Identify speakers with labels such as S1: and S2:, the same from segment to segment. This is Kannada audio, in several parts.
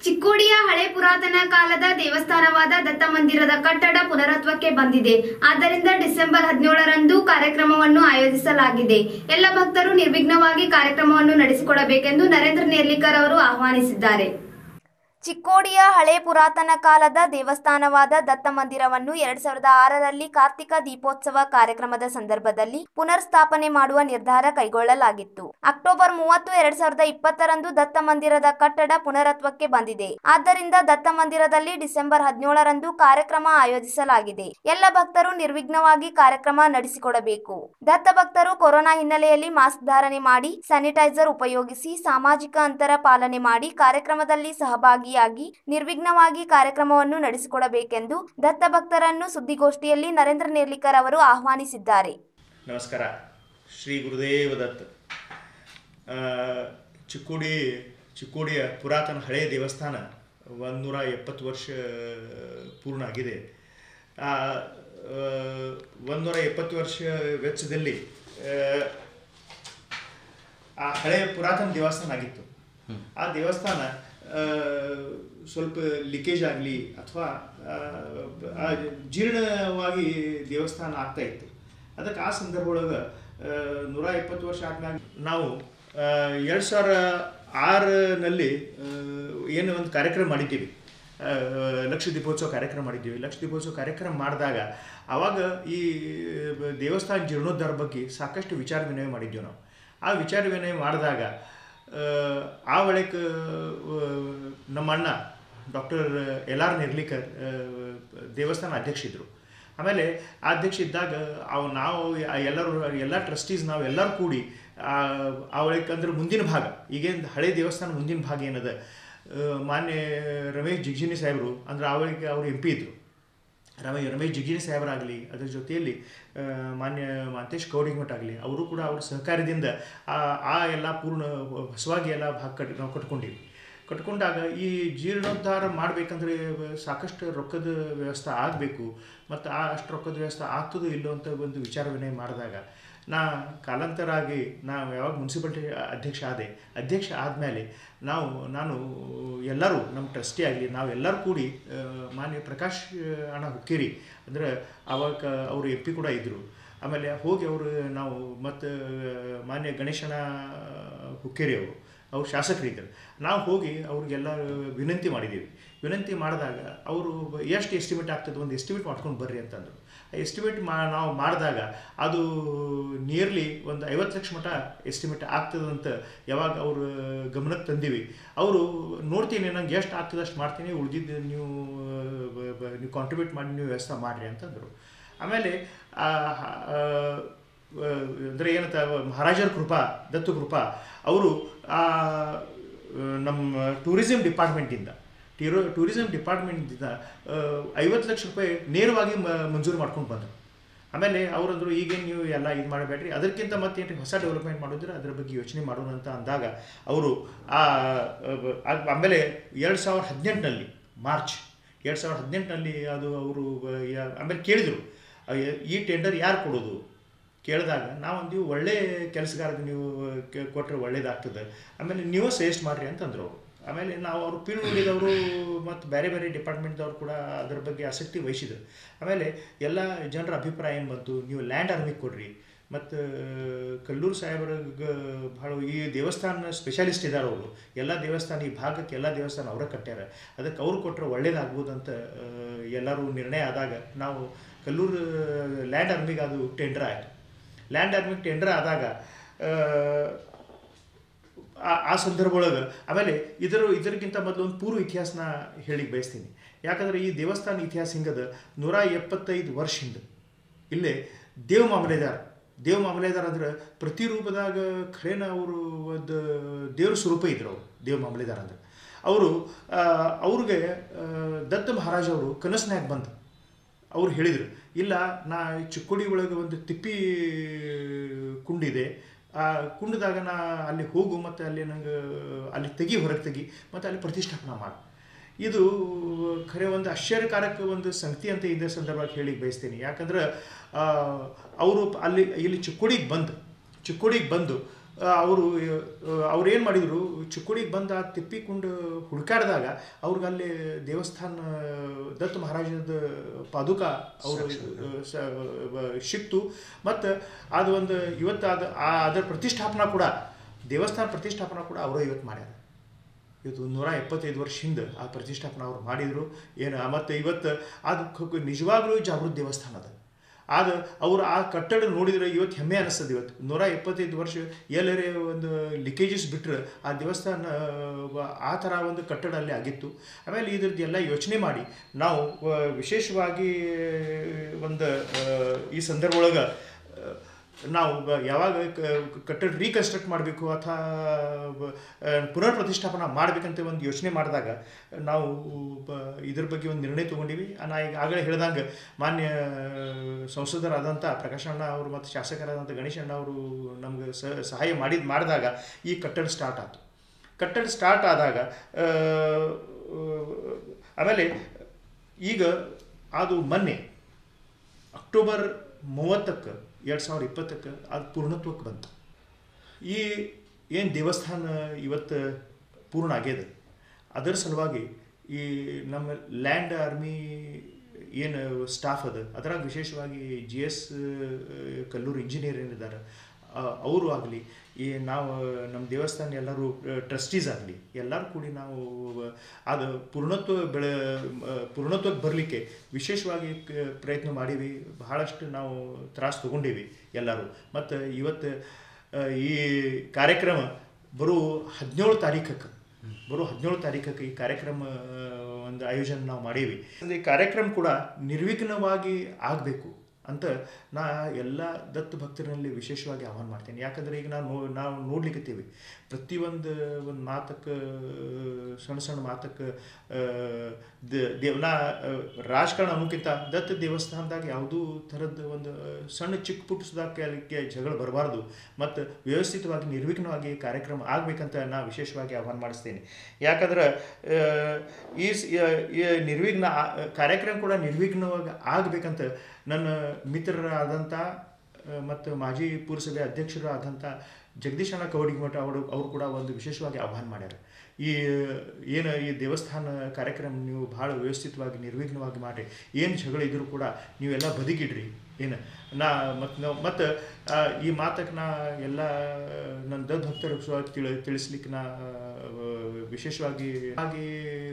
S1: ಚಿಕ್ಕೋಡಿಯ ಹಳೆ ಪುರಾತನ ಕಾಲದ ದೇವಸ್ಥಾನವಾದ ದತ್ತ ಮಂದಿರದ ಕಟ್ಟಡ ಪುನರತ್ವಕ್ಕೆ ಬಂದಿದೆ ಆದ್ದರಿಂದ ಡಿಸೆಂಬರ್ ಹದಿನೇಳರಂದು ಕಾರ್ಯಕ್ರಮವನ್ನು ಆಯೋಜಿಸಲಾಗಿದೆ ಎಲ್ಲ ಭಕ್ತರು ನಿರ್ವಿಘ್ನವಾಗಿ ಕಾರ್ಯಕ್ರಮವನ್ನು ನಡೆಸಿಕೊಡಬೇಕೆಂದು ನರೇಂದ್ರ ನೇರ್ಲಿಕರ್ ಅವರು ಆಹ್ವಾನಿಸಿದ್ದಾರೆ
S2: ಚಿಕ್ಕೋಡಿಯ ಹಳೆ ಪುರಾತನ ಕಾಲದ ದೇವಸ್ಥಾನವಾದ ದತ್ತ ಮಂದಿರವನ್ನು ಎರಡ್ ಸಾವಿರದ ಆರರಲ್ಲಿ ಕಾರ್ತಿಕ ದೀಪೋತ್ಸವ ಕಾರ್ಯಕ್ರಮದ ಸಂದರ್ಭದಲ್ಲಿ ಪುನರ್ ಸ್ಥಾಪನೆ ಮಾಡುವ ನಿರ್ಧಾರ ಕೈಗೊಳ್ಳಲಾಗಿತ್ತು ಅಕ್ಟೋಬರ್ ಮೂವತ್ತು ಎರಡ್ ಸಾವಿರದ ಇಪ್ಪತ್ತರಂದು ದತ್ತ ಮಂದಿರದ ಕಟ್ಟಡ ಪುನರತ್ವಕ್ಕೆ ಬಂದಿದೆ ಆದ್ದರಿಂದ ದತ್ತ ಮಂದಿರದಲ್ಲಿ ಡಿಸೆಂಬರ್ ಹದಿನೇಳರಂದು ಕಾರ್ಯಕ್ರಮ ಆಯೋಜಿಸಲಾಗಿದೆ ಎಲ್ಲ ಭಕ್ತರು ನಿರ್ವಿಘ್ನವಾಗಿ ಕಾರ್ಯಕ್ರಮ ನಡೆಸಿಕೊಡಬೇಕು ದತ್ತ ಭಕ್ತರು ಕೊರೋನಾ ಹಿನ್ನೆಲೆಯಲ್ಲಿ ಮಾಸ್ಕ್ ಧಾರಣೆ ಮಾಡಿ ಸ್ಯಾನಿಟೈಸರ್ ಉಪಯೋಗಿಸಿ ಸಾಮಾಜಿಕ ಅಂತರ ಪಾಲನೆ ಮಾಡಿ ಕಾರ್ಯಕ್ರಮದಲ್ಲಿ ಸಹಭಾಗಿಯಾಗಿ ನಿರ್ವಿಘ್ನವಾಗಿ ಕಾರ್ಯಕ್ರಮವನ್ನು ನಡೆಸಿಕೊಡಬೇಕೆಂದು ದತ್ತ ಭಕ್ತರನ್ನು ಸುದ್ದಿಗೋಷ್ಠಿಯಲ್ಲಿ ನರೇಂದ್ರ ನೇರ್ಲಿಕರ್ ಅವರು ಆಹ್ವಾನಿಸಿದ್ದಾರೆ
S3: ನಮಸ್ಕಾರ ಶ್ರೀ ಗುರುದೇವ ದತ್ ಆ, ಚಿಕ್ಕೋಡಿ ಚಿಕ್ಕೋಡಿಯ ಪುರಾತನ ಹಳೆಯ ದೇವಸ್ಥಾನ ಒಂದೂರ ಎಪ್ಪತ್ತು ವರ್ಷ ಪೂರ್ಣ ಆಗಿದೆ ಆ ಒಂದೂರ ಎಪ್ಪತ್ತು ವರ್ಷ ವೆಚ್ಚದಲ್ಲಿ ಆ, ಆ ಹಳೆಯ ಪುರಾತನ ದೇವಸ್ಥಾನ ಆಗಿತ್ತು ಆ ದೇವಸ್ಥಾನ ಆ, ಸ್ವಲ್ಪ ಲೀಕೇಜ್ ಆಗಲಿ ಅಥವಾ ಜೀರ್ಣವಾಗಿ ದೇವಸ್ಥಾನ ಆಗ್ತಾ ಇತ್ತು ಅದಕ್ಕೆ ಆ ಸಂದರ್ಭ ಒಳಗೆ ನೂರ ಇಪ್ಪತ್ತು ವರ್ಷ ಆದ್ಮ್ಯಾಗ ನಾವು ಎರಡು ಸಾವಿರ ಆರನಲ್ಲಿ ಏನು ಒಂದು ಕಾರ್ಯಕ್ರಮ ಮಾಡಿದ್ದೀವಿ ಆ, ಲಕ್ಷ ದೀಪೋತ್ಸವ ಕಾರ್ಯಕ್ರಮ ಮಾಡಿದ್ದೀವಿ ಲಕ್ಷ ದೀಪೋತ್ಸವ ಕಾರ್ಯಕ್ರಮ ಮಾಡಿದಾಗ ಆವಾಗ ಈ ದೇವಸ್ಥಾನ ಜೀರ್ಣೋದ್ಧಾರ ಬಗ್ಗೆ ಸಾಕಷ್ಟು ವಿಚಾರ ವಿನಿಮಯ ಮಾಡಿದ್ದೀವಿ ನಾವು ಆ ವಿಚಾರ ವಿನಿಮಯ ಮಾಡಿದಾಗ ಆ, ಆ ಬಳಿಕ ಆ, ನಮ್ಮ ಅಣ್ಣ ಡಾಕ್ಟರ್ ಎಲ್ ಆರ್ ನಿರ್ಲಿಕರ್ ಆ, ದೇವಸ್ಥಾನ ಅಧ್ಯಕ್ಷ ಇದ್ದರು ಆಮೇಲೆ ಆ ಅಧ್ಯಕ್ಷ ಇದ್ದಾಗ ಅವು ನಾವು ಎಲ್ಲರೂ ಎಲ್ಲ ಟ್ರಸ್ಟೀಸ್ ನಾವು ಎಲ್ಲರೂ ಕೂಡಿ ಆ ಆ ಬಳಿಕ ಅಂದ್ರೆ ಮುಂದಿನ ಭಾಗ ಈಗೇನು ಹಳೆ ದೇವಸ್ಥಾನ ಮುಂದಿನ ಭಾಗ ಏನದ ಆ, ಮಾನ್ಯ ರಮೇಶ್ ಜಿಗ್ಜಿನಿ ಸಾಹೇಬರು ಅಂದ್ರೆ ಆ ಬಳಿಕ ಅವರು ಎಂ ಪಿ ಇದ್ದರು ರಮೇಶ್ ರಮೇಶ್ ಜಿಗಿಣಿ ಸಾಹೇಬರಾಗಲಿ ಅದರ ಜೊತೆಯಲ್ಲಿ ಆ, ಮಾನ್ಯ ಮಾಂತೇಶ್ ಕೌಡಿಮಠ ಆಗಲಿ ಅವರು ಕೂಡ ಅವ್ರ ಸಹಕಾರದಿಂದ ಆ ಆ ಎಲ್ಲ ಪೂರ್ಣ ಹೊಸವಾಗಿ ಎಲ್ಲ ಭಾಗ ಕಟ್ ನಾವು ಕಟ್ಕೊಂಡಿವಿ ಕಟ್ಕೊಂಡಾಗ ಈ ಜೀರ್ಣೋದ್ಧಾರ ಮಾಡಬೇಕಂದ್ರೆ ಸಾಕಷ್ಟು ರೊಕ್ಕದ ವ್ಯವಸ್ಥೆ ಆಗಬೇಕು ಮತ್ತು ಆ ಅಷ್ಟು ರೊಕ್ಕದ ವ್ಯವಸ್ಥೆ ಆಗ್ತದೋ ಇಲ್ಲೋ ಅಂತ ಒಂದು ವಿಚಾರ ವಿನಿಮಯ ಮಾಡಿದಾಗ ನಾ ಕಾಲಾಂತರ ಆಗಿ ನಾವು ಯಾವಾಗ ಮುನ್ಸಿಪಾಲ್ಟಿ ಅಧ್ಯಕ್ಷ ಆದೆ ಅಧ್ಯಕ್ಷ ಆದಮೇಲೆ ನಾವು ನಾನು ಎಲ್ಲರೂ ನಮ್ಮ ಟ್ರಸ್ಟಿ ಆಗಲಿ ನಾವೆಲ್ಲರೂ ಕೂಡಿ ಆ, ಮಾನ್ಯ ಪ್ರಕಾಶ್ ಅಣ್ಣ ಹುಕ್ಕೇರಿ ಅಂದ್ರೆ ಅವಾಗ ಅವರು ಎಂ ಪಿ ಕೂಡ ಇದ್ದರು ಆಮೇಲೆ ಹೋಗಿ ಅವರು ನಾವು ಮತ್ತು ಮಾನ್ಯ ಗಣೇಶಣ್ಣ ಹುಕ್ಕೇರಿ ಅವರು ಅವ್ರು ಶಾಸಕರಿದ್ದರು ನಾವು ಹೋಗಿ ಅವ್ರಿಗೆಲ್ಲ ವಿನಂತಿ ಮಾಡಿದ್ದೀವಿ ವಿನಂತಿ ಮಾಡಿದಾಗ ಅವರು ಎಷ್ಟು ಎಸ್ಟಿಮೇಟ್ ಆಗ್ತದೆ ಒಂದು ಎಸ್ಟಿಮೇಟ್ ಮಾಡ್ಕೊಂಡು ಬರ್ರಿ ಅಂತಂದರು ಆ ಎಸ್ಟಿಮೇಟ್ ಮಾ ನಾವು ಮಾಡಿದಾಗ ಅದು ನಿಯರ್ಲಿ ಒಂದು ಐವತ್ತು ಲಕ್ಷ ಮಟ ಎಸ್ಟಿಮೇಟ್ ಆಗ್ತದಂತ ಯಾವಾಗ ಅವರು ಗಮನಕ್ಕೆ ತಂದೀವಿ ಅವರು ನೋಡ್ತೀನಿ ನಂಗೆ ಎಷ್ಟು ಆಗ್ತದೆ ಅಷ್ಟು ಮಾಡ್ತೀನಿ ಉಳಿದಿದ್ದು ನೀವು ಬ- ಬ- ನೀವು ಕಾಂಟ್ರಿಬ್ಯೂಟ್ ಮಾಡಿ ನೀವು ವ್ಯವಸ್ಥೆ ಮಾಡಿರಿ ಅಂತಂದರು ಆಮೇಲೆ ಆ, ಆ, ಅಂದರೆ ಏನಂತ ಮಹಾರಾಜರ ಕೃಪಾ ದತ್ತು ಕೃಪಾ ಅವರು ನಮ್ಮ ಟೂರಿಸಂ ಡಿಪಾರ್ಟ್ಮೆಂಟಿಂದ ಟೀರೋ ಟೂರಿಸಂ ಡಿಪಾರ್ಟ್ಮೆಂಟಿಂದ ಐವತ್ತು ಲಕ್ಷ ರೂಪಾಯಿ ನೇರವಾಗಿ ಮ ಮಂಜೂರು ಮಾಡ್ಕೊಂಡು ಬಂದರು ಆಮೇಲೆ ಅವರಂದ್ರು ಈಗೇನು ನೀವು ಎಲ್ಲ ಇದು ಮಾಡಬೇಡ್ರಿ ಅದಕ್ಕಿಂತ ಮತ್ತೇನು ಹೊಸ ಡೆವಲಪ್ಮೆಂಟ್ ಮಾಡಿದ್ರೆ ಅದ್ರ ಬಗ್ಗೆ ಯೋಚನೆ ಮಾಡೋಣ ಅಂತ ಅಂದಾಗ ಅವರು ಆ ಆ- ಆಮೇಲೆ ಎರಡು ಸಾವಿರದ ಹದಿನೆಂಟರಲ್ಲಿ ಮಾರ್ಚ್ ಎರಡು ಸಾವಿರದ ಹದಿನೆಂಟರಲ್ಲಿ ಅದು ಅವರು ಆಮೇಲೆ ಕೇಳಿದರು ಈ ಟೆಂಡರ್ ಯಾರು ಕೊಡೋದು ಕೇಳಿದಾಗ ನಾವು ಅಂದೀವಿ ಒಳ್ಳೆ ಕೆಲಸಗಾರರಿಗೆ ನೀವು ಕೆ- ಕೊಟ್ಟರೆ ಒಳ್ಳೇದಾಗ್ತದೆ ಆಮೇಲೆ ನೀವು ಸಜೆಸ್ಟ್ ಮಾಡಿರಿ ಅಂತಂದ್ರು ಅವರು ಆಮೇಲೆ ನಾವು ಅವರು ಪಿ ಡಬ್ಲ್ಯೂಡಿದವರು ಮತ್ತು ಬೇರೆ ಬೇರೆ ಡಿಪಾರ್ಟ್ಮೆಂಟ್ದವ್ರು ಕೂಡ ಅದರ ಬಗ್ಗೆ ಆಸಕ್ತಿ ವಹಿಸಿದ್ರು ಆಮೇಲೆ ಎಲ್ಲ ಜನರ ಅಭಿಪ್ರಾಯ ಏನು ಬಂತು ನೀವು ಲ್ಯಾಂಡ್ ಆರ್ಮಿಗೆ ಕೊಡ್ರಿ ಮತ್ತು ಕಲ್ಲೂರು ಸಾಹೇಬ್ರಿಗೆ ಭಾಳ ಈ ದೇವಸ್ಥಾನ ಸ್ಪೆಷಲಿಸ್ಟ್ ಇದ್ದಾರೆ ಅವರು ಎಲ್ಲ ದೇವಸ್ಥಾನ ಈ ಭಾಗಕ್ಕೆ ಎಲ್ಲ ದೇವಸ್ಥಾನ ಅವರೇ ಕಟ್ಟ್ಯಾರ ಅದಕ್ಕೆ ಅವ್ರು ಕೊಟ್ಟರೆ ಒಳ್ಳೇದಾಗ್ಬೋದು ಅಂತ ಆ, ಎಲ್ಲರೂ ನಿರ್ಣಯ ಆದಾಗ ನಾವು ಕಲ್ಲೂರು ಲ್ಯಾಂಡ್ ಆರ್ಮಿಗೆ ಅದು ಟೆಂಡರ್ ಆಯಿತು ಲ್ಯಾಂಡ್ ಆರ್ಮಿಗೆ ಟೆಂಡರ್ ಆದಾಗ ಆ, ಆ- ಆ ಸಂದರ್ಭ ಒಳಗೆ ಆಮೇಲೆ ಇದರ ಇದಕ್ಕಿಂತ ಮೊದಲು ಒಂದು ಪೂರ್ವ ಇತಿಹಾಸನ ಹೇಳಿಕ್ಕೆ ಬಯಸ್ತೀನಿ ಯಾಕಂದ್ರೆ ಈ ದೇವಸ್ಥಾನ ಇತಿಹಾಸ ಹಿಂಗದ ನೂರ ಎಪ್ಪತ್ತೈದು ವರ್ಷ ಹಿಂದೆ ಇಲ್ಲೇ ದೇವ್ ಮಾಮಲೆದಾರ್ ದೇವ್ ಮಾಮಲೆದಾರ್ ಅಂದ್ರೆ ಪ್ರತಿ ರೂಪದಾಗ ಖರೇನ ಅವರು ಒಂದು ದೇವ್ರ ಸ್ವರೂಪ ಇದ್ರು ಅವರು ದೇವ್ ಮಾಮಲೆದಾರ್ ಅಂದ್ರೆ ಅವರು ಅವ್ರಿಗೆ ಆ, ದತ್ತ ಮಹಾರಾಜ್ ಅವರು ಕನಸ್ನ್ಯಾಗ ಬಂದು ಅವ್ರು ಹೇಳಿದರು ಇಲ್ಲ ನಾ ಈ ಚಿಕ್ಕೋಡಿ ಒಳಗೆ ಒಂದು ತಿಪ್ಪಿ ಕುಂಡಿದೆ ಆ ಕುಂಡದಾಗ ನಾ ಅಲ್ಲಿ ಹೋಗು ಮತ್ತು ಅಲ್ಲಿ ನಂಗೆ ಅಲ್ಲಿ ತೆಗಿ ಹೊರಗೆ ತೆಗಿ ಮತ್ತು ಅಲ್ಲಿ ಪ್ರತಿಷ್ಠಾಪನೆ ಮಾಡು ಇದು ಖರೆ ಒಂದು ಆಶ್ಚರ್ಯಕಾರಕ ಒಂದು ಸಂಗತಿ ಅಂತ ಇದೇ ಸಂದರ್ಭಕ್ಕೆ ಹೇಳಿ ಬಯಸ್ತೀನಿ ಯಾಕಂದ್ರೆ ಅವರು ಅಲ್ಲಿ ಇಲ್ಲಿ ಚಿಕ್ಕೋಡಿಗೆ ಬಂದು ಚಿಕ್ಕೋಡಿಗೆ ಬಂದು ಅವರು ಅವ್ರು ಏನು ಮಾಡಿದರು ಚಿಕ್ಕೋಡಿಗೆ ಬಂದು ಆ ತಿಪ್ಪಿಕೊಂಡು ಹುಡುಕಾಡಿದಾಗ ಅವ್ರಿಗೆ ಅಲ್ಲಿ ದೇವಸ್ಥಾನ ದತ್ತ ಮಹಾರಾಜದ ಪಾದುಕ ಅವರು ಸಿಕ್ತು ಮತ್ತು ಅದು ಒಂದು ಇವತ್ತು ಅದು ಆ ಅದರ ಪ್ರತಿಷ್ಠಾಪನಾ ಕೂಡ ದೇವಸ್ಥಾನ ಪ್ರತಿಷ್ಠಾಪನಾ ಕೂಡ ಅವರು ಇವತ್ತು ಮಾಡ್ಯಾರ ಇವತ್ತು ನೂರ ಎಪ್ಪತ್ತೈದು ವರ್ಷ ಹಿಂದೆ ಆ ಪ್ರತಿಷ್ಠಾಪನೆ ಅವ್ರು ಮಾಡಿದರು ಏನು ಮತ್ತು ಇವತ್ತು ಅದು ಕ- ನಿಜವಾಗ್ಲೂ ಜಾಗೃತ ದೇವಸ್ಥಾನ ಅದ ಅದು ಅವರು ಆ ಕಟ್ಟಡ ನೋಡಿದ್ರೆ ಇವತ್ತು ಹೆಮ್ಮೆ ಅನಿಸ್ತದೆ ಇವತ್ತು ನೂರ ಎಪ್ಪತ್ತೈದು ವರ್ಷ ಎಲ್ಲರೇ ಒಂದು ಲೀಕೇಜಸ್ ಬಿಟ್ಟರೆ ಆ ದೇವಸ್ಥಾನ ಆ, ಆ ಥರ ಒಂದು ಕಟ್ಟಡ ಅಲ್ಲಿ ಆಗಿತ್ತು ಆಮೇಲೆ ಇದ್ರದ್ದು ಎಲ್ಲ ಯೋಚನೆ ಮಾಡಿ ನಾವು ಆ, ವಿಶೇಷವಾಗಿ ಒಂದು ಆ, ಈ ಸಂದರ್ಭ ಒಳಗೆ ನಾವು ಬ- ಯಾವಾಗ ಕ- ಕಟ್ಟಡ ರೀಕನ್ಸ್ಟ್ರಕ್ಟ್ ಮಾಡಬೇಕು ಅಥವಾ ಬ- ಆ, ಪುನರ್ ಪ್ರತಿಷ್ಠಾಪನ ಮಾಡಬೇಕಂತ ಒಂದು ಯೋಚನೆ ಮಾಡಿದಾಗ ನಾವು ಬ- ಇದ್ರ ಬಗ್ಗೆ ಒಂದು ನಿರ್ಣಯ ತೊಗೊಂಡಿವಿ ನಾ ಈಗ ಆಗಲೇ ಹೇಳ್ದಂಗೆ ಮಾನ್ಯ ಸಂಸದರಾದಂಥ ಪ್ರಕಾಶ್ ಅಣ್ಣ ಅವರು ಮತ್ತು ಶಾಸಕರಾದಂಥ ಗಣೇಶ್ ಅಣ್ಣ ಅವರು ನಮ್ಗೆ ಸ- ಸಹಾಯ ಮಾಡಿದ ಮಾಡಿದಾಗ ಈ ಕಟ್ಟಡ ಸ್ಟಾರ್ಟ್ ಆಯಿತು ಕಟ್ಟಡ ಸ್ಟಾರ್ಟ್ ಆದಾಗ ಆ, ಆಮೇಲೆ ಈಗ ಅದು ಮೊನ್ನೆ ಅಕ್ಟೋಬರ್ ಮೂವತ್ತಕ್ಕೆ ಎರಡು ಸಾವಿರದ ಇಪ್ಪತ್ತಕ್ಕೆ ಅದು ಪೂರ್ಣತ್ವಕ್ಕೆ ಬಂತು ಈ ಏನು ದೇವಸ್ಥಾನ ಇವತ್ತು ಪೂರ್ಣ ಆಗ್ಯದ ಅದರ ಸಲುವಾಗಿ ಈ ನಮ್ಮ ಲ್ಯಾಂಡ್ ಆರ್ಮಿ ಏನು ಸ್ಟಾಫ್ ಅದ ಅದರಾಗ ವಿಶೇಷವಾಗಿ ಜಿ ಎಸ್ ಕಲ್ಲೂರು ಇಂಜಿನಿಯರ್ ಏನಿದ್ದಾರೆ ಅವರು ಆಗಲಿ ಈ ನಾವು ನಮ್ಮ ದೇವಸ್ಥಾನ ಎಲ್ಲರೂ ಟ್ರಸ್ಟೀಸ್ ಆಗಲಿ ಎಲ್ಲರೂ ಕೂಡಿ ನಾವು ಅದು ಪೂರ್ಣತ್ವ ಬೆಳೆ ಪೂರ್ಣತ್ವಕ್ಕೆ ಬರಲಿಕ್ಕೆ ವಿಶೇಷವಾಗಿ ಕ- ಪ್ರಯತ್ನ ಮಾಡೀವಿ ಬಹಳಷ್ಟು ನಾವು ತ್ರಾಸು ತಗೊಂಡೀವಿ ಎಲ್ಲರೂ ಮತ್ತು ಇವತ್ತು ಆ, ಈ ಕಾರ್ಯಕ್ರಮ ಬರೋ ಹದಿನೇಳು ತಾರೀಖಕ್ಕೆ ಬರೋ ಹದಿನೇಳು ತಾರೀಖಕ್ಕೆ ಈ ಕಾರ್ಯಕ್ರಮ ಆ, ಒಂದು ಆಯೋಜನೆ ನಾವು ಮಾಡೀವಿ ಅಂದ್ರೆ ಈ ಕಾರ್ಯಕ್ರಮ ಕೂಡ ನಿರ್ವಿಘ್ನವಾಗಿ ಆಗಬೇಕು ಅಂತ ನಾ ಎಲ್ಲ ದತ್ತು ಭಕ್ತರಲ್ಲಿ ವಿಶೇಷವಾಗಿ ಆಹ್ವಾನ ಮಾಡ್ತೇನೆ ಯಾಕಂದ್ರೆ ಈಗ ನಾವು ನೋ ನಾವು ನೋಡ್ಲಿಕ್ಕತ್ತೀವಿ ಪ್ರತಿಯೊಂದು ಒಂದು ಮಾತಕ್ಕೆ ಸಣ್ಣ ಸಣ್ಣ ಮಾತಕ್ಕೆ ದೇವ್ ನಾ ಆ, ರಾಜಕಾರಣ ಅನ್ನೋಕ್ಕಿಂತ ದತ್ತ ದೇವಸ್ಥಾನದಾಗ ಯಾವುದೂ ಥರದ ಒಂದು ಸಣ್ಣ ಚಿಕ್ಕ ಪುಟ್ಟ ಸುಧಾರಕ್ಕೆ ಜಗಳ ಬರಬಾರ್ದು ಮತ್ತು ವ್ಯವಸ್ಥಿತವಾಗಿ ನಿರ್ವಿಘ್ನವಾಗಿ ಕಾರ್ಯಕ್ರಮ ಆಗಬೇಕಂತ ನಾ ವಿಶೇಷವಾಗಿ ಆಹ್ವಾನ ಮಾಡಿಸ್ತೇನೆ ಯಾಕಂದ್ರೆ ಆ, ಈ ಸ್- ಯ- ಈ ನಿರ್ವಿಘ್ನ ಆ- ಕಾರ್ಯಕ್ರಮ ಕೂಡ ನಿರ್ವಿಘ್ನವಾಗಿ ಆಗಬೇಕಂತ ನನ್ನ ಮಿತ್ರರಾದಂಥ ಮತ್ತು ಮಾಜಿ ಪುರಸಭೆ ಅಧ್ಯಕ್ಷರು ಆದಂಥ ಜಗದೀಶ್ ಅಣ್ಣ ಕವಡಿಮಠ ಅವರು ಅವರು ಕೂಡ ಒಂದು ವಿಶೇಷವಾಗಿ ಆಹ್ವಾನ ಮಾಡ್ಯಾರ ಈ ಏನು ಈ ದೇವಸ್ಥಾನ ಕಾರ್ಯಕ್ರಮ ನೀವು ಭಾಳ ವ್ಯವಸ್ಥಿತವಾಗಿ ನಿರ್ವಿಘ್ನವಾಗಿ ಮಾಡಿರಿ ಏನು ಜಗಳ ಇದ್ರೂ ಕೂಡ ನೀವೆಲ್ಲ ಬದಿಗಿಡ್ರಿ ಏನು ನಾ ಮತ್ತು ನಾವು ಮತ್ತು ಆ, ಈ ಮಾತಕ್ಕೆ ನಾ ಎಲ್ಲ ನನ್ನ ದೊಡ್ಡ ಭಕ್ತರ ಸಹ ತಿಳಿ ತಿಳಿಸ್ಲಿಕ್ಕೆ ನಾ ಆ, ವಿಶೇಷವಾಗಿ ಹಾಗೆ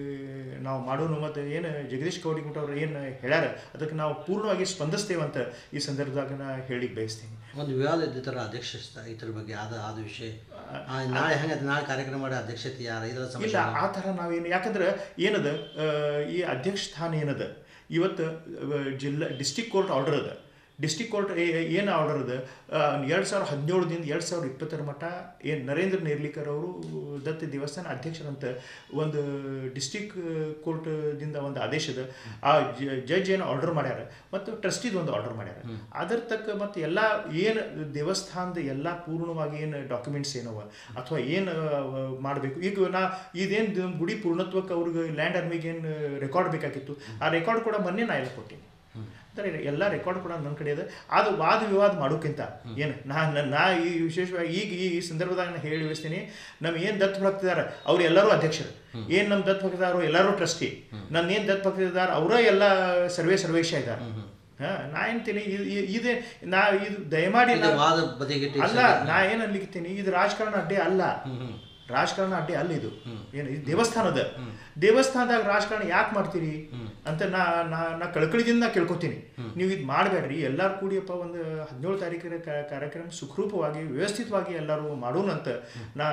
S3: ನಾವು ಮಾಡೋನು ಮತ್ತು ಏನು ಜಗದೀಶ್ ಕೌಡಿಮಠ ಅವ್ರು ಏನು ಹೇಳ್ಯಾರ ಅದಕ್ಕೆ ನಾವು ಪೂರ್ಣವಾಗಿ ಸ್ಪಂದಿಸ್ತೇವಂತ ಈ ಸಂದರ್ಭದಾಗ ನಾ ಹೇಳಿಕ್ಕೆ ಬಯಸ್ತೀನಿ
S4: ಒಂದು ವಿವಾದ ಇದ್ದ ಅಧ್ಯಕ್ಷ ಇದ್ರ ಬಗ್ಗೆ ಆದ ಆದ ವಿಷಯ ಆ, ನಾಳೆ ಹೆಂಗೆ ನಾಳೆ ಕಾರ್ಯಕ್ರಮ ಮಾಡಿ ಅಧ್ಯಕ್ಷತೆ ಯಾರು ಇದರ
S3: ಇಲ್ಲ
S4: ಸಮಸ್ಯೆ
S3: ಆ ಥರ ನಾವೇನು ಯಾಕಂದ್ರೆ ಏನದ ಆ, ಈ ಅಧ್ಯಕ್ಷ ಸ್ಥಾನ ಏನದ ಇವತ್ತು ಆ, ಜಿಲ್ಲಾ ಡಿಸ್ಟಿಕ್ ಕೋರ್ಟ್ ಆರ್ಡರ್ ಅದ ಡಿಸ್ಟಿಕ್ ಕೋರ್ಟ್ ಏನು ಆರ್ಡರ್ ಅದ ಎರಡು ಸಾವಿರದ ಹದಿನೇಳದಿಂದ ಎರಡು ಸಾವಿರದ ಇಪ್ಪತ್ತರ ಮಟ್ಟ ಏನು ನರೇಂದ್ರ ನೇರ್ಲಿಕರ್ ಅವರು ದತ್ತ ದೇವಸ್ಥಾನ ಅಧ್ಯಕ್ಷರಂತ ಒಂದು ಡಿಸ್ಟಿಕ್ ಕೋರ್ಟ್ದಿಂದ ಒಂದು ಆದೇಶದ ಆ ಜಡ್ಜ್ ಏನು ಆರ್ಡರ್ ಮಾಡ್ಯಾರ ಮತ್ತು ಟ್ರಸ್ಟಿದ್ ಒಂದು ಆರ್ಡರ್ ಮಾಡ್ಯಾರ ಅದರ ತಕ್ಕ ಮತ್ತು ಎಲ್ಲ ಏನು ದೇವಸ್ಥಾನದ ಎಲ್ಲ ಪೂರ್ಣವಾಗಿ ಏನು ಡಾಕ್ಯುಮೆಂಟ್ಸ್ ಏನವ ಅಥವಾ ಏನು ಮಾಡಬೇಕು ಈಗ ನಾ ಇದೇನು ಗುಡಿ ಪೂರ್ಣತ್ವಕ್ಕೆ ಅವ್ರಿಗೆ ಲ್ಯಾಂಡ್ ಆರ್ಮಿಗೆ ಏನು ರೆಕಾರ್ಡ್ ಬೇಕಾಗಿತ್ತು ಆ ರೆಕಾರ್ಡ್ ಕೂಡ ಮೊನ್ನೆ ನಾ ಎಲ್ಲ ಕೊಟ್ಟೀನಿ ಅಂದರೆ ಎಲ್ಲ ರೆಕಾರ್ಡ್ ಕೂಡ ನನ್ನ ಕಡೆ ಇದೆ ಅದು ವಾದ ವಿವಾದ ಮಾಡೋಕ್ಕಿಂತ ಏನು ನಾ ನಾ- ನಾ ಈ ವಿಶೇಷವಾಗಿ ಈಗ ಈ ಈ ಸಂದರ್ಭದಾಗ ನಾನು ಹೇಳಿ ವಹಿಸ್ತೀನಿ ನಮ್ಮ ಏನು ದತ್ತು ಭಕ್ತಿದಾರ ಅವ್ರು ಎಲ್ಲರೂ ಅಧ್ಯಕ್ಷರು ಏನು ನಮ್ಮ ದತ್ತು ಭಕ್ತಿದಾರು ಎಲ್ಲರೂ ಟ್ರಸ್ಟಿ ನನ್ನ ಏನು ದತ್ತು ಭಕ್ತಿದಾರ ಅವರೇ ಎಲ್ಲ ಸರ್ವೇ ಸರ್ವೇಶ ಇದ್ದಾರೆ ಹಾ ನಾ ಏನ್ತೀನಿ ಇದೆ ನಾ ಇದು ದಯಮಾಡಿ
S4: ಇದು
S3: ನಾ-
S4: ವಾದ ಬದಿಗಿಟ್ಟು
S3: ಅಲ್ಲ ನಾ ಏನ್ ಅನ್ಲಿಕ್ತೀನಿ ಇದು ರಾಜಕಾರಣ ಅಡ್ಡೆ ಅಲ್ಲ ರಾಜಕಾರಣ ಅಡ್ಡೆ ಅಲ್ಲ ಇದು ಏನು ಇದು ದೇವಸ್ಥಾನದ ದೇವಸ್ಥಾನದಾಗ ರಾಜಕಾರಣ ಯಾಕೆ ಮಾಡ್ತೀರಿ ಅಂತ ನಾ ನಾ ನಾ ಕಳ್ಕಳಿದಿಂದ ನಾ ಕೇಳ್ಕೊತೀನಿ ನೀವು ಇದು ಮಾಡಬೇಡ್ರಿ ಎಲ್ಲರೂ ಕೂಡಿಯಪ್ಪ ಒಂದು ಹದಿನೇಳು ತಾರೀಕಿನ ಕ- ಕಾರ್ಯಕ್ರಮ ಸುಖರೂಪವಾಗಿ ವ್ಯವಸ್ಥಿತವಾಗಿ ಎಲ್ಲರೂ ಮಾಡೋಣ ಅಂತ ನಾ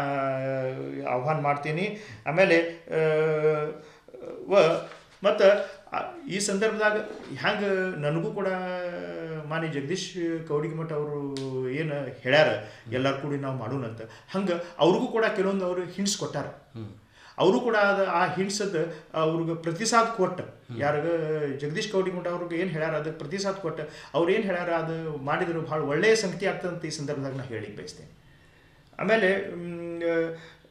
S3: ಆಹ್ವಾನ ಮಾಡ್ತೀನಿ ಆಮೇಲೆ ಆ, ವ ಮತ್ತು ಈ ಸಂದರ್ಭದಾಗ ಹ್ಯಾಂಗೆ ನನಗೂ ಕೂಡ ಮಾನ್ಯ ಜಗದೀಶ್ ಕೌಡಿಗಿಮಠ ಅವರು ಏನು ಹೇಳ್ಯಾರ ಎಲ್ಲರೂ ಕೂಡಿ ನಾವು ಮಾಡೋಣ ಅಂತ ಹಂಗೆ ಅವ್ರಿಗೂ ಕೂಡ ಕೆಲವೊಂದು ಅವರು ಹಿಂಟ್ಸ್ ಕೊಟ್ಟಾರ ಅವರು ಕೂಡ ಅದ ಆ ಹಿಂಟ್ಸದ ಅವ್ರಿಗೆ ಪ್ರತಿಸಾದ ಕೊಟ್ಟ ಯಾರಿಗ ಜಗದೀಶ್ ಕೌಡಿಮಠ ಅವ್ರಿಗೆ ಏನು ಹೇಳ್ಯಾರ ಅದಕ್ಕೆ ಪ್ರತಿಸಾದ ಕೊಟ್ಟ ಅವ್ರು ಏನು ಹೇಳ್ಯಾರ ಅದು ಮಾಡಿದ್ರು ಭಾಳ ಒಳ್ಳೆಯ ಸಂಗತಿ ಆಗ್ತದಂತ ಈ ಸಂದರ್ಭದಾಗ ನಾನು ಹೇಳಿಕ್ಕೆ ಬಯಸ್ತೇನೆ ಆಮೇಲೆ ಮ್,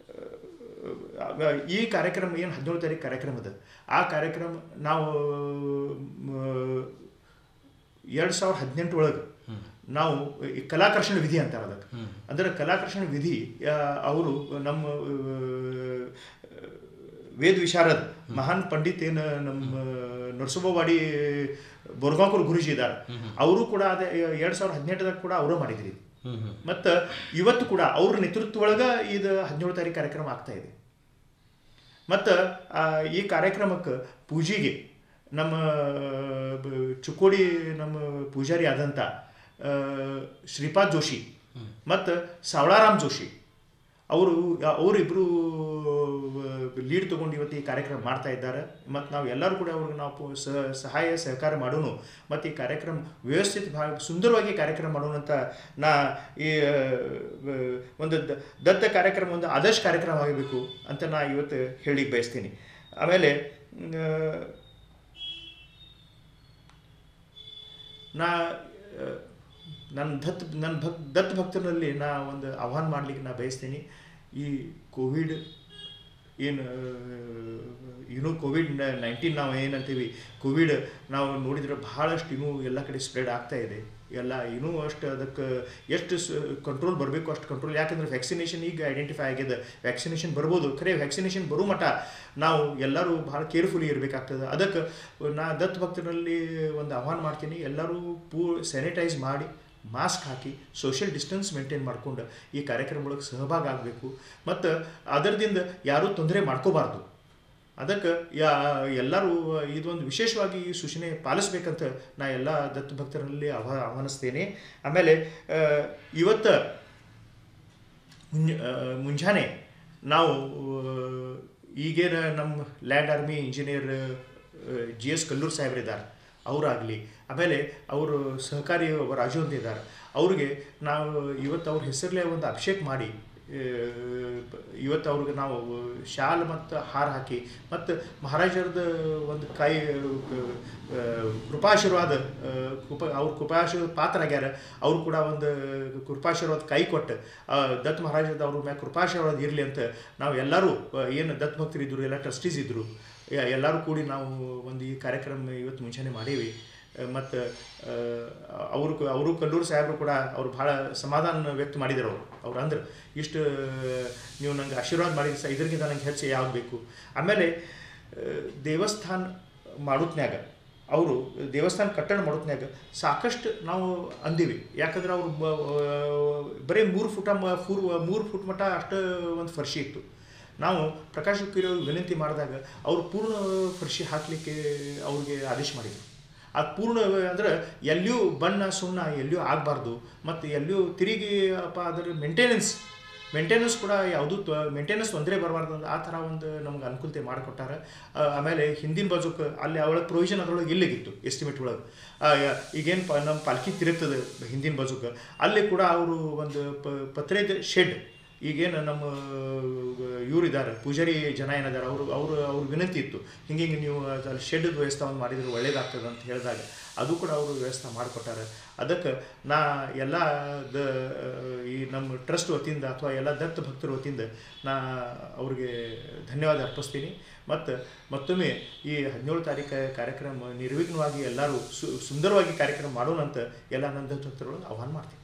S3: ಆಗ ಈ ಕಾರ್ಯಕ್ರಮ ಏನು ಹದಿನೇಳು ತಾರೀಕು ಕಾರ್ಯಕ್ರಮ ಅದ ಆ ಕಾರ್ಯಕ್ರಮ ನಾವು ಎರಡು ಸಾವಿರದ ಹದಿನೆಂಟು ಒಳಗೆ ನಾವು ಈ ಕಲಾಕರ್ಷಣ ವಿಧಿ ಅಂತಾರೆ ಅದಕ್ಕೆ ಅಂದರೆ ಕಲಾಕರ್ಷಣ ವಿಧಿ ಆ, ಅವರು ನಮ್ಮ ಆ, ವೇದ ವಿಶಾರದ್ ಮಹಾನ್ ಪಂಡಿತ್ ಏನು ನಮ್ಮ ನರಸಿಂಹವಾಡಿ ಬೋರ್ಗಾಂಕೂರ್ ಗುರುಜಿ ಇದ್ದಾರೆ ಅವರು ಕೂಡ ಅದೇ ಎರಡು ಸಾವಿರದ ಹದಿನೆಂಟದಾಗ ಕೂಡ ಅವರು ಮಾಡಿದ್ರಿ
S4: ಹ್ಮ್ ಹ್ಮ್
S3: ಮತ್ತು ಇವತ್ತು ಕೂಡ ಅವ್ರ ನೇತೃತ್ವ ಒಳಗೆ ಇದು ಹದಿನೇಳು ತಾರೀಕು ಕಾರ್ಯಕ್ರಮ ಆಗ್ತಾ ಇದೆ ಮತ್ತು ಈ ಕಾರ್ಯಕ್ರಮಕ್ಕೆ ಪೂಜೆಗೆ ನಮ್ಮ ಬ- ಚುಕ್ಕೋಡಿ ನಮ್ಮ ಪೂಜಾರಿ ಆದಂಥ ಆ, ಶ್ರೀಪಾದ್ ಜೋಶಿ ಮತ್ತು ಸಾವಳಾರಾಮ್ ಜೋಶಿ ಅವರು ಅವರಿಬ್ಬರು ಲೀಡ್ ತೊಗೊಂಡು ಇವತ್ತು ಈ ಕಾರ್ಯಕ್ರಮ ಮಾಡ್ತಾ ಇದ್ದಾರೆ ಮತ್ತು ನಾವು ಎಲ್ಲರೂ ಕೂಡ ಅವ್ರಿಗೆ ನಾವು ಪು- ಸ- ಸಹಾಯ ಸಹಕಾರ ಮಾಡೋಣ ಮತ್ತು ಈ ಕಾರ್ಯಕ್ರಮ ವ್ಯವಸ್ಥಿತ ಭಾಗ ಸುಂದರವಾಗಿ ಕಾರ್ಯಕ್ರಮ ಮಾಡೋಣ ಅಂತ ನಾ ಈ ಆ, ಒಂದು ದ- ದತ್ತ ಕಾರ್ಯಕ್ರಮ ಒಂದು ಆದರ್ಶ ಕಾರ್ಯಕ್ರಮ ಆಗಬೇಕು ಅಂತ ನಾ ಇವತ್ತು ಹೇಳಿಕ್ಕೆ ಬಯಸ್ತೀನಿ ಆಮೇಲೆ ಆ, ನಾ ಆ, ನನ್ನ ದತ್ ನನ್ನ ಭಕ್ ದತ್ ಭಕ್ತರಲ್ಲಿ ನಾ ಒಂದು ಆಹ್ವಾನ ಮಾಡ್ಲಿಕ್ಕೆ ನಾ ಬಯಸ್ತೀನಿ ಈ ಕೋವಿಡ್ ಏನು ಇನ್ನೂ ಕೋವಿಡ್ ನೈನ್ಟೀನ್ ನಾವು ಏನಂತೀವಿ ಕೋವಿಡ್ ನಾವು ನೋಡಿದ್ರೆ ಭಾಳಷ್ಟು ಇನ್ನೂ ಎಲ್ಲ ಕಡೆ ಸ್ಪ್ರೆಡ್ ಆಗ್ತಾ ಇದೆ ಎಲ್ಲ ಇನ್ನೂ ಅಷ್ಟು ಅದಕ್ಕೆ ಎಷ್ಟು ಕಂಟ್ರೋಲ್ ಬರಬೇಕು ಅಷ್ಟು ಕಂಟ್ರೋಲ್ ಯಾಕಂದ್ರೆ ವ್ಯಾಕ್ಸಿನೇಷನ್ ಈಗ ಐಡೆಂಟಿಫೈ ಆಗಿದೆ ವ್ಯಾಕ್ಸಿನೇಷನ್ ಬರ್ಬೋದು ಖರೆ ವ್ಯಾಕ್ಸಿನೇಷನ್ ಬರೋ ಮಟ್ಟ ನಾವು ಎಲ್ಲರೂ ಭಾಳ ಕೇರ್ಫುಲಿ ಇರಬೇಕಾಗ್ತದೆ ಅದಕ್ಕೆ ನಾ ದತ್ ಭಕ್ತರಲ್ಲಿ ಒಂದು ಆಹ್ವಾನ ಮಾಡ್ತೀನಿ ಎಲ್ಲರೂ ಪೂ ಸ್ಯಾನಿಟೈಸ್ ಮಾಡಿ ಮಾಸ್ಕ್ ಹಾಕಿ ಸೋಷಿಯಲ್ ಡಿಸ್ಟೆನ್ಸ್ ಮೇಂಟೈನ್ ಮಾಡ್ಕೊಂಡು ಈ ಕಾರ್ಯಕ್ರಮಗಳಿಗೆ ಸಹಭಾಗ ಆಗಬೇಕು ಮತ್ತು ಅದರದಿಂದ ಯಾರೂ ತೊಂದರೆ ಮಾಡ್ಕೋಬಾರ್ದು ಅದಕ್ಕೆ ಯಾ ಎಲ್ಲರೂ ಇದೊಂದು ವಿಶೇಷವಾಗಿ ಈ ಸೂಚನೆ ಪಾಲಿಸ್ಬೇಕಂತ ನಾ ಎಲ್ಲ ದತ್ತ ಭಕ್ತರಲ್ಲಿ ಆಹ್ವಾ ಆಹ್ವಾನಿಸ್ತೇನೆ ಆಮೇಲೆ ಆ, ಇವತ್ತು ಮುಂಜ ಆ, ಮುಂಜಾನೆ ನಾವು ಆ, ಈಗೇನು ನಮ್ಮ land army engineer G S Kallur ಸಾಹೇಬ್ರಿದ್ದಾರೆ ಅವರಾಗಲಿ ಆಮೇಲೆ ಅವರು ಸಹಕಾರಿ ಒಬ್ಬ ರಾಜು ಅಂತ ಇದ್ದಾರೆ ಅವ್ರಿಗೆ ನಾವು ಇವತ್ತು ಅವ್ರ ಹೆಸರಲ್ಲೇ ಒಂದು ಅಭಿಷೇಕ್ ಮಾಡಿ ಆ, ಇವತ್ತು ಅವ್ರಿಗೆ ನಾವು ಶಾಲ್ ಮತ್ತು ಹಾರ ಹಾಕಿ ಮತ್ತು ಮಹಾರಾಜರದ ಒಂದು ಕೈ ಆ, ಕೃಪಾಶೀರ್ವಾದ ಆ, ಕೃಪ ಅವ್ರ ಕೃಪಾಶೀರ್ವಾದ ಪಾತ್ರರಾಗ್ಯಾರ ಅವರು ಕೂಡ ಒಂದು ಕೃಪಾಶೀರ್ವಾದ ಕೈ ಕೊಟ್ಟು ಆ, ದತ್ ಮಹಾರಾಜದ ಅವ್ರ ಮ್ಯಾಗ ಕೃಪಾಶೀರ್ವಾದ ಇರಲಿ ಅಂತ ನಾವು ಎಲ್ಲರೂ ಆ, ಏನು ದತ್ ಭಕ್ತರು ಇದ್ದರು ಎಲ್ಲ ಟ್ರಸ್ಟೀಸ್ ಇದ್ದರು ಎಲ್ಲರೂ ಕೂಡಿ ನಾವು ಒಂದು ಈ ಕಾರ್ಯಕ್ರಮ ಇವತ್ತು ಮುಂಚೆನೇ ಮಾಡೀವಿ ಮತ್ತು ಅವರು ಅವರು ಕಲ್ಲೂರು ಸಾಹೇಬರು ಕೂಡ ಅವ್ರು ಭಾಳ ಸಮಾಧಾನ ವ್ಯಕ್ತ ಮಾಡಿದರು ಅವರು ಅವ್ರು ಅಂದ್ರೆ ಇಷ್ಟು ನೀವು ನಂಗೆ ಆಶೀರ್ವಾದ ಮಾಡಿದ ಸ ಇದಕ್ಕಿಂತ ನಂಗೆ ಹೆಚ್ಚು ಯಾವ್ದು ಬೇಕು ಆಮೇಲೆ ಆ, ದೇವಸ್ಥಾನ ಮಾಡೋತ್ನ್ಯಾಗ ಅವರು ದೇವಸ್ಥಾನ ಕಟ್ಟಡ ಮಾಡೋತ್ನ್ಯಾಗ ಸಾಕಷ್ಟು ನಾವು ಅಂದೀವಿ ಯಾಕಂದ್ರೆ ಅವರು ಬರೀ ಮೂರು ಫುಟ ಮ ಫೂರ್ ಮೂರು ಫುಟ್ ಮಟ್ಟ ಅಷ್ಟು ಒಂದು ಫರ್ಶಿ ಇತ್ತು ನಾವು ಪ್ರಕಾಶ್ ಹುಕ್ಕೇರಿ ಅವ್ರಿಗೆ ವಿನಂತಿ ಮಾಡಿದಾಗ ಅವರು ಪೂರ್ಣ ಫರ್ಶಿ ಹಾಕಲಿಕ್ಕೆ ಅವ್ರಿಗೆ ಆದೇಶ ಮಾಡಿದರು ಅದು ಪೂರ್ಣ ಅಂದ್ರೆ ಎಲ್ಲಿಯೂ ಬಣ್ಣ ಸುಣ್ಣ ಎಲ್ಲಿಯೂ ಆಗಬಾರ್ದು ಮತ್ತು ಎಲ್ಲಿಯೂ ತಿರುಗಿ ಅಪ್ಪ ಅದರ ಮೇಂಟೆನೆನ್ಸ್ ಮೇಂಟೆನೆನ್ಸ್ ಕೂಡ ಯಾವುದೂ ಮೇಂಟೆನೆನ್ಸ್ ತೊಂದರೆ ಬರಬಾರ್ದು ಅಂತ ಆ ಥರ ಒಂದು ನಮ್ಗೆ ಅನುಕೂಲತೆ ಮಾಡಿಕೊಟ್ಟಾರ ಆ, ಆಮೇಲೆ ಹಿಂದಿನ ಬಾಜುಕ್ಕೆ ಅಲ್ಲಿ ಅವಳಗೆ ಪ್ರೊವಿಷನ್ ಅದ್ರೊಳಗೆ ಇಲ್ಲಿಗಿತ್ತು ಎಸ್ಟಿಮೇಟ್ ಒಳಗೆ ಈಗೇನು ಪ ನಮ್ಮ ಪಾಲ್ಕಿ ತಿರುಗ್ತದೆ ಹಿಂದಿನ ಬಾಜುಕ್ಕೆ ಅಲ್ಲಿ ಕೂಡ ಅವರು ಒಂದು ಪ ಪತ್ರದ ಶೆಡ್ ಈಗೇನು ನಮ್ಮ ಇವ್ರು ಇದ್ದಾರೆ ಪೂಜಾರಿ ಜನ ಏನಿದ್ದಾರೆ ಅವರು ಅವರು ಅವ್ರ ವಿನಂತಿ ಇತ್ತು ಹಿಂಗೆ ಹಿಂಗೆ ನೀವು ಅಲ್ಲಿ ಶೆಡ್ ವ್ಯವಸ್ಥೆ ಒಂದು ಮಾಡಿದ್ರೆ ಒಳ್ಳೇದಾಗ್ತದೆ ಅಂತ ಹೇಳಿದಾಗ ಅದು ಕೂಡ ಅವರು ವ್ಯವಸ್ಥೆ ಮಾಡಿಕೊಟ್ಟಾರೆ ಅದಕ್ಕೆ ನಾ ಎಲ್ಲ ದ ಈ ನಮ್ಮ ಟ್ರಸ್ಟ್ ವತಿಯಿಂದ ಅಥವಾ ಎಲ್ಲ ದತ್ತ ಭಕ್ತರ ವತಿಯಿಂದ ನಾ ಅವ್ರಿಗೆ ಧನ್ಯವಾದ ಅರ್ಪಿಸ್ತೀನಿ ಮತ್ತು ಮತ್ತೊಮ್ಮೆ ಈ ಹದಿನೇಳು ತಾರೀಕು ಕಾರ್ಯಕ್ರಮ ನಿರ್ವಿಘ್ನವಾಗಿ ಎಲ್ಲರೂ ಸು ಸುಂದರವಾಗಿ ಕಾರ್ಯಕ್ರಮ ಮಾಡೋಣ ಅಂತ ಎಲ್ಲ ನನ್ನ ದತ್ತ ಭಕ್ತರೊಳಗೆ ಆಹ್ವಾನ ಮಾಡ್ತೀನಿ